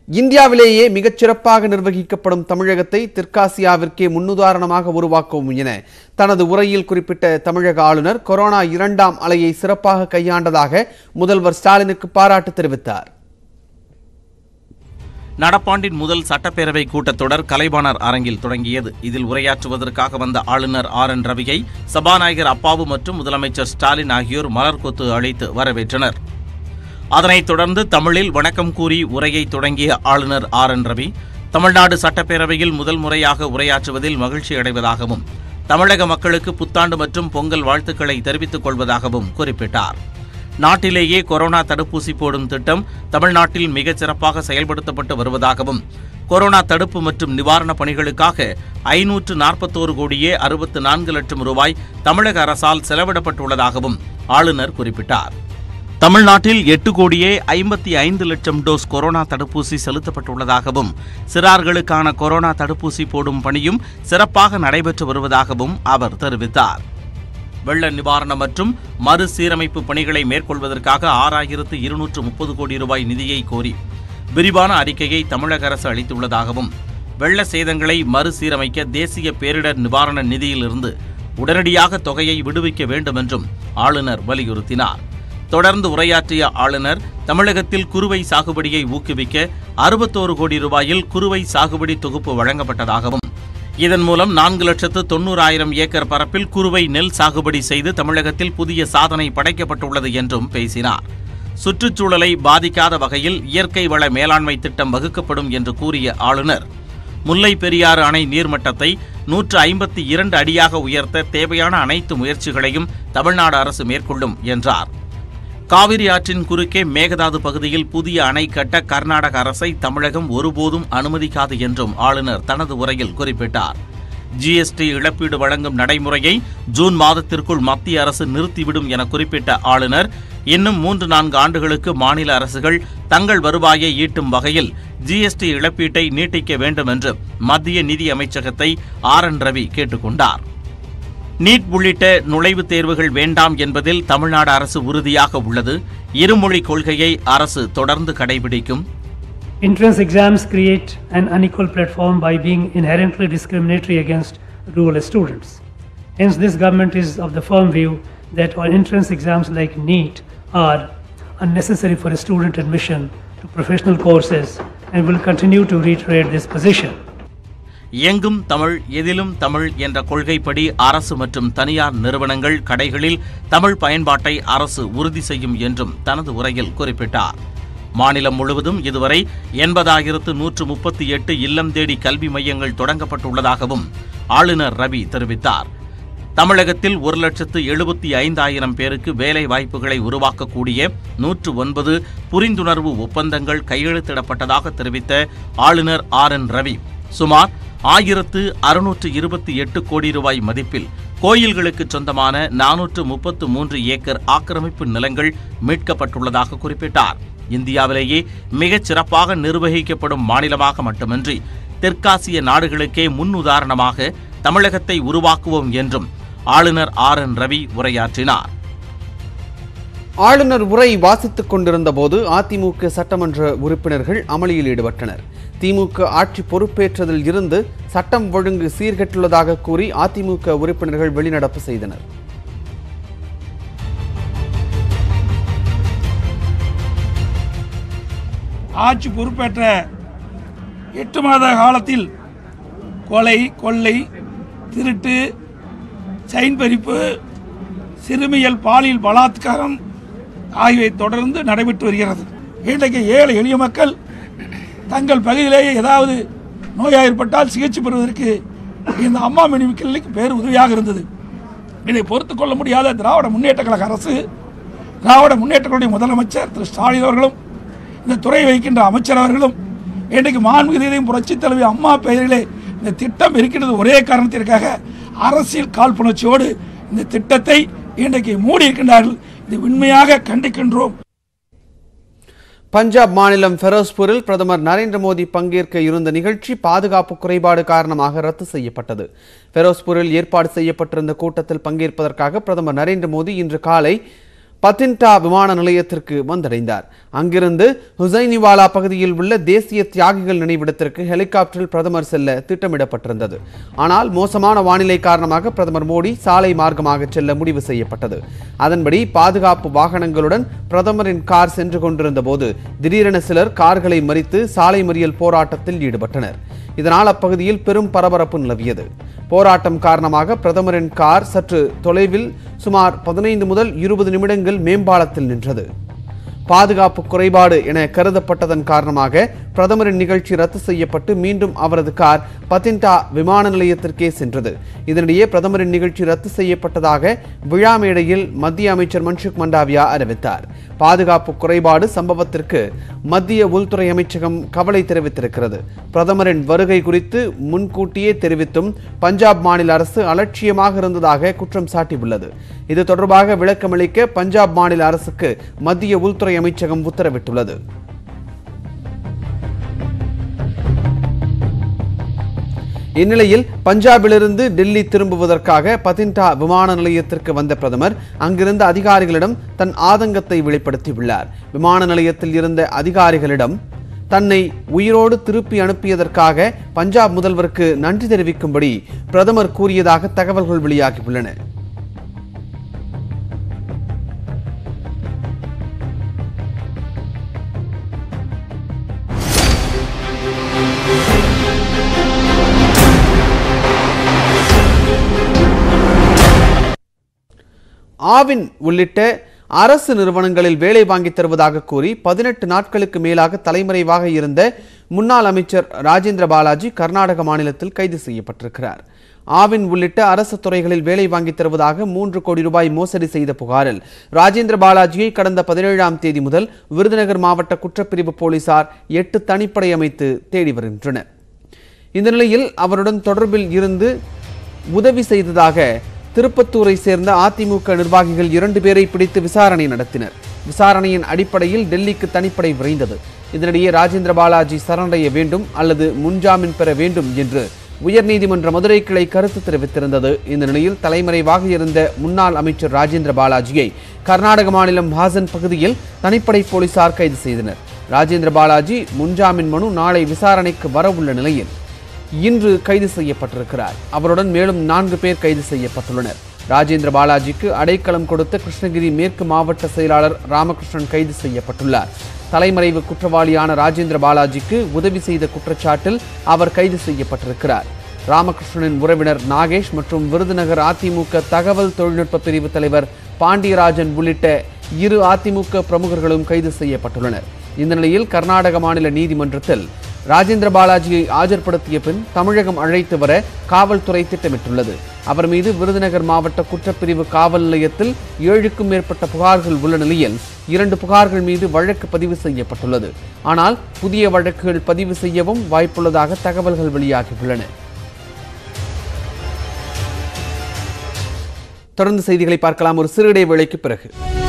இந்தியாவிலேயே மிகச் சிறப்பாக நிர்வகிக்கப்படும் தமிழகத்தை தெற்காசியாவிற்கே முன்னுதாரணமாக உருவாக்கவும் என தனது உரையில் குறிப்பிட்ட தமிழக ஆளுநர் கொரோனா இரண்டாம் அலையை சிறப்பாக கையாண்டதாக முதல்வர் ஸ்டாலினுக்கு பாராட்டு தெரிவித்தார் நடப்பாண்டின் முதல் சட்டப்பேரவை கூட்டத்தொடர் கலைவாணர் அரங்கில் தொடங்கியது இதில் உரையாற்றுவதற்காக வந்த ஆளுநர் ஆர் என் ரவியை சபாநாயகர் அப்பாவு மற்றும் முதலமைச்சர் ஸ்டாலின் ஆகியோர் மலர்கொத்து அழைத்து வரவேற்றனர் அதனைத் தொடர்ந்து தமிழில் வணக்கம் கூறி உரையை தொடங்கிய ஆளுநர் ஆர் என் ரவி தமிழ்நாடு சட்டப்பேரவையில் முதல் முறையாக உரையாற்றுவதில் மகிழ்ச்சி அடைவதாகவும் தமிழக மக்களுக்கு புத்தாண்டு மற்றும் பொங்கல் வாழ்த்துக்களை தெரிவித்துக் கொள்வதாகவும் குறிப்பிட்டார் நாட்டிலேயே கொரோனா தடுப்பூசி போடும் திட்டம் தமிழ்நாட்டில் மிகச் சிறப்பாக செயல்படுத்தப்பட்டு வருவதாகவும் கொரோனா தடுப்பு மற்றும் நிவாரணப் பணிகளுக்காக ஐநூற்று நாற்பத்தோரு கோடியே அறுபத்து நான்கு லட்சம் ரூபாய் தமிழக அரசால் செலவிடப்பட்டுள்ளதாகவும் ஆளுநர் குறிப்பிட்டார் தமிழ்நாட்டில் எட்டு கோடியே ஐம்பத்தி ஐந்து லட்சம் டோஸ் கொரோனா தடுப்பூசி செலுத்தப்பட்டுள்ளதாகவும் சிறார்களுக்கான கொரோனா தடுப்பூசி போடும் பணியும் சிறப்பாக நடைபெற்று வருவதாகவும் அவர் தெரிவித்தார் வெள்ள நிவாரணம் மற்றும் மறுசீரமைப்பு பணிகளை மேற்கொள்வதற்காக ஆறாயிரத்து இருநூற்று முப்பது கோடி ரூபாய் நிதியை கோரி விரிவான அறிக்கையை தமிழக அரசு அளித்துள்ளதாகவும் வெள்ள சேதங்களை மறுசீரமைக்க தேசிய பேரிடர் நிவாரண நிதியிலிருந்து உடனடியாக தொகையை விடுவிக்க வேண்டும் என்றும் ஆளுநர் வலியுறுத்தினார் தொடர்ந்து உரையாற்றிய ஆளுநர் தமிழகத்தில் குறுவை சாகுபடியை ஊக்குவிக்க அறுபத்தோரு கோடி ரூபாயில் குறுவை சாகுபடி தொகுப்பு வழங்கப்பட்டதாகவும் இதன் மூலம் நான்கு லட்சத்து தொண்ணூறாயிரம் ஏக்கர் பரப்பில் குறுவை நெல் சாகுபடி செய்து தமிழகத்தில் புதிய சாதனை படைக்கப்பட்டுள்ளது என்றும் பேசினார் சுற்றுச்சூழலை பாதிக்காத வகையில் இயற்கை வள மேலாண்மை திட்டம் வகுக்கப்படும் என்று கூறிய ஆளுநர் முல்லை பெரியாறு அணை நீர்மட்டத்தை நூற்று ஐம்பத்தி இரண்டு அடியாக உயர்த்த தேவையான அனைத்து முயற்சிகளையும் தமிழ்நாடு அரசு மேற்கொள்ளும் என்றார் காவிரி ஆற்றின் குறுக்கே மேகதாது பகுதியில் புதிய அணை கட்ட கர்நாடக அரசை தமிழகம் ஒருபோதும் அனுமதிக்காது என்றும் ஆளுநர் தனது உரையில் குறிப்பிட்டார் ஜிஎஸ்டி இழப்பீடு வழங்கும் நடைமுறையை ஜூன் மாதத்திற்குள் மத்திய அரசு நிறுத்திவிடும் என குறிப்பிட்ட ஆளுநர் இன்னும் மூன்று நான்கு ஆண்டுகளுக்கு மாநில அரசுகள் தங்கள் வருவாயை ஈட்டும் வகையில் ஜிஎஸ்டி இழப்பீட்டை நீட்டிக்க வேண்டும் என்று மத்திய நிதி அமைச்சகத்தை ஆர் என் ரவி கேட்டுக்கொண்டார் நீட் உள்ளிட்ட நுழைவுத் தேர்வுகள் வேண்டாம் என்பதில் தமிழ்நாடு அரசு உறுதியாக உள்ளது இருமொழி கொள்கையை அரசு தொடர்ந்து கடைபிடிக்கும் Entrance exams create an unequal platform by being inherently discriminatory against rural students. Hence, this government is of the firm view that all entrance exams like NEET are unnecessary for student admission to professional courses and will continue to reiterate this position. எங்கும் தமிழ் எதிலும் தமிழ் என்ற கொள்கைப்படி அரசு மற்றும் தனியார் நிறுவனங்கள் கடைகளில் தமிழ் பயன்பாட்டை அரசு உறுதி செய்யும் என்றும் தனது உரையில் குறிப்பிட்டார் மாநிலம் முழுவதும் இதுவரை எண்பதாயிரத்து நூற்று முப்பத்தி எட்டு இல்லம் தேடி கல்வி மையங்கள் தொடங்கப்பட்டுள்ளதாகவும் ஆளுநர் ரவி தெரிவித்தார் தமிழகத்தில் ஒரு லட்சத்து எழுபத்தி ஐந்தாயிரம் பேருக்கு வேலை வாய்ப்புகளை உருவாக்கக்கூடிய நூற்று ஒன்பது புரிந்துணர்வு ஒப்பந்தங்கள் கையெழுத்திடப்பட்டதாக தெரிவித்த ஆளுநர் ஆர் என் ரவி சுமார் ஆயிரத்து அறுநூற்று இருபத்தி எட்டு கோடி ரூபாய் மதிப்பில் கோயில்களுக்கு சொந்தமான நானூற்று முப்பத்து மூன்று ஏக்கர் ஆக்கிரமிப்பு நிலங்கள் மீட்கப்பட்டுள்ளதாக குறிப்பிட்டார் இந்தியாவிலேயே மிகச் சிறப்பாக நிர்வகிக்கப்படும் மாநிலமாக மட்டுமின்றி தெற்காசிய நாடுகளுக்கே முன் உதாரணமாக தமிழகத்தை உருவாக்குவோம் என்றும் ஆளுநர் ஆர் என் ரவி உரையாற்றினார் ஆளுநர் உரை வாசித்துக் கொண்டிருந்த போது அதிமுக சட்டமன்ற உறுப்பினர்கள் அமளியில் ஈடுபட்டனர் திமுக ஆட்சி பொறுப்பேற்றதில் இருந்து சட்டம் ஒழுங்கு சீர்கெட்டுள்ளதாக கூறி அதிமுக உறுப்பினர்கள் வெளிநடப்பு செய்தனர் ஆட்சி பொறுப்பேற்ற எட்டு மாத காலத்தில் கொலை கொள்ளை திருட்டு செயின் பறிப்பு சிறுமியல் பாலியல் பலாத்காரம் ஆகியவை தொடர்ந்து நடைபெற்று வருகிறது இன்றைக்கு ஏழை எளிய மக்கள் தங்கள் பகுதியிலேயே ஏதாவது நோயாக ஏற்பட்டால் சிகிச்சை பெறுவதற்கு இந்த அம்மா மினி கிளினிக் பேர் உதவியாக இருந்தது இதை பொறுத்துக் கொள்ள முடியாத திராவிட முன்னேற்ற கழக அரசு திராவிட முன்னேற்ற கழக முதலமைச்சர் திரு ஸ்டாலின் அவர்களும் இந்த துறை வைக்கின்ற அமைச்சர் அவர்களும் இன்றைக்கு மாண்புகிரியும் புரட்சி தலைவி அம்மா பெயரிலே இந்த திட்டம் இருக்கின்றது ஒரே காரணத்திற்காக அரசியல் காழ்ப்புணர்ச்சியோடு இந்த திட்டத்தை இன்றைக்கு மூடி இருக்கின்றார்கள் இது உண்மையாக கண்டிக்கின்றோம் பஞ்சாப் மாநிலம் ஃபெரோஸ்பூரில் பிரதமர் நரேந்திர மோடி பங்கேற்க இருந்த நிகழ்ச்சி பாதுகாப்பு குறைபாடு காரணமாக ரத்து செய்யப்பட்டது ஃபெரோஸ்பூரில் ஏற்பாடு செய்யப்பட்டிருந்த கூட்டத்தில் பங்கேற்பதற்காக பிரதமர் நரேந்திர மோடி இன்று காலை பத்தின்டா விமான நிலையத்திற்கு வந்தடைந்தார் அங்கிருந்து ஹுசைனிவாலா பகுதியில் உள்ள தேசிய தியாகிகள் நினைவிடத்திற்கு ஹெலிகாப்டரில் பிரதமர் செல்ல திட்டமிடப்பட்டிருந்தது ஆனால் மோசமான வானிலை காரணமாக பிரதமர் மோடி சாலை மார்க்கமாக செல்ல முடிவு செய்யப்பட்டது அதன்படி பாதுகாப்பு வாகனங்களுடன் பிரதமரின் கார் சென்று கொண்டிருந்த போது திடீரென சிலர் கார்களை மறித்து சாலை மறியல் போராட்டத்தில் ஈடுபட்டனர் இதனால் அப்பகுதியில் பெரும் பரபரப்பு நிலவியது போராட்டம் காரணமாக பிரதமரின் கார் சற்று தொலைவில் சுமார் பதினைந்து முதல் இருபது நிமிடங்கள் மேம்பாலத்தில் நின்றது பாதுகாப்பு குறைபாடு என கருதப்பட்டதன் காரணமாக பிரதமரின் நிகழ்ச்சி ரத்து செய்யப்பட்டு மீண்டும் அவரது கார் பத்தின்டா விமான நிலையத்திற்கே சென்றது இதனிடையே பிரதமரின் நிகழ்ச்சி ரத்து செய்யப்பட்டதாக விழா மேடையில் மத்திய அமைச்சர் மன்சுக் மண்டாவியா அறிவித்தார் பாதுகாப்பு குறைபாடு சம்பவத்திற்கு மத்திய உள்துறை அமைச்சகம் கவலை தெரிவித்திருக்கிறது பிரதமரின் வருகை குறித்து முன்கூட்டியே தெரிவித்தும் பஞ்சாப் மாநில அரசு அலட்சியமாக இருந்ததாக குற்றம் சாட்டியுள்ளது இது தொடர்பாக விளக்கமளிக்க பஞ்சாப் மாநில அரசுக்கு மத்திய உள்துறை அமைச்சகம் உத்தரவிட்டுள்ளது இந்நிலையில் பஞ்சாபிலிருந்து டெல்லி திரும்புவதற்காக பத்தின்டா விமான நிலையத்திற்கு வந்த பிரதமர் அங்கிருந்த அதிகாரிகளிடம் தன் ஆதங்கத்தை வெளிப்படுத்தியுள்ளார் விமான நிலையத்தில் இருந்த அதிகாரிகளிடம் தன்னை உயிரோடு திருப்பி அனுப்பியதற்காக பஞ்சாப் முதல்வருக்கு நன்றி தெரிவிக்கும்படி பிரதமர் கூறியதாக தகவல்கள் வெளியாகியுள்ளன ஆவின் உள்ளிட்ட அரசு நிறுவனங்களில் வேலை வாங்கித் தருவதாக கூறி பதினெட்டு நாட்களுக்கு மேலாக தலைமறைவாக இருந்த முன்னாள் அமைச்சர் ராஜேந்திர பாலாஜி கர்நாடக மாநிலத்தில் கைது செய்யப்பட்டிருக்கிறார் ஆவின் உள்ளிட்ட அரசு துறைகளில் வேலை வாங்கித் தருவதாக மூன்று கோடி ரூபாய் மோசடி செய்த புகாரில் ராஜேந்திர பாலாஜியை கடந்த பதினேழாம் தேதி முதல் விருதுநகர் மாவட்ட குற்றப்பிரிவு போலீசார் எட்டு தனிப்படை அமைத்து தேடி வருகின்றனர் இந்த நிலையில் அவருடன் தொடர்பில் இருந்து உதவி செய்ததாக திருப்பத்தூரை சேர்ந்த அதிமுக நிர்வாகிகள் இரண்டு பேரை பிடித்து விசாரணை நடத்தினர் விசாரணையின் அடிப்படையில் டெல்லிக்கு தனிப்படை விரைந்தது இதனிடையே ராஜேந்திர பாலாஜி சரணடைய வேண்டும் அல்லது முன்ஜாமீன் பெற வேண்டும் என்று உயர்நீதிமன்ற மதுரை கிளை கருத்து தெரிவித்திருந்தது இந்த நிலையில் தலைமறைவாக இருந்த முன்னாள் அமைச்சர் ராஜேந்திர பாலாஜியை கர்நாடக மாநிலம் ஹாசன் பகுதியில் தனிப்படை போலீசார் கைது செய்தனர் ராஜேந்திர பாலாஜி முன்ஜாமீன் மனு நாளை விசாரணைக்கு வரவுள்ள நிலையில் இன்று கைது செய்யப்பட்டிருக்கிறார் அவருடன் மேலும் நான்கு பேர் கைது செய்யப்பட்டுள்ளனர் ராஜேந்திர பாலாஜிக்கு அடைக்கலம் கொடுத்த கிருஷ்ணகிரி மேற்கு மாவட்ட செயலாளர் ராமகிருஷ்ணன் கைது செய்யப்பட்டுள்ளார் தலைமறைவு குற்றவாளியான ராஜேந்திர பாலாஜிக்கு உதவி செய்த குற்றச்சாட்டில் அவர் கைது செய்யப்பட்டிருக்கிறார் ராமகிருஷ்ணனின் உறவினர் நாகேஷ் மற்றும் விருதுநகர் அதிமுக தகவல் தொழில்நுட்ப பிரிவு தலைவர் பாண்டியராஜன் உள்ளிட்ட இரு அதிமுக பிரமுகர்களும் கைது செய்யப்பட்டுள்ளனர் இந்த நிலையில் கர்நாடக மாநில நீதிமன்றத்தில் ராஜேந்திர பாலாஜியை ஆஜர்படுத்திய பின் தமிழகம் அழைத்து வர காவல்துறை திட்டமிட்டுள்ளது அவர் மீது விருதுநகர் மாவட்ட குற்றப்பிரிவு காவல் நிலையத்தில் ஏழுக்கும் மேற்பட்ட புகார்கள் உள்ள நிலையில் இரண்டு புகார்கள் மீது வழக்கு பதிவு செய்யப்பட்டுள்ளது ஆனால் புதிய வழக்குகள் பதிவு செய்யவும் வாய்ப்புள்ளதாக தகவல்கள் வெளியாகியுள்ளன தொடர்ந்து செய்திகளை பார்க்கலாம் ஒரு சிறு இடைவேளைக்கு பிறகு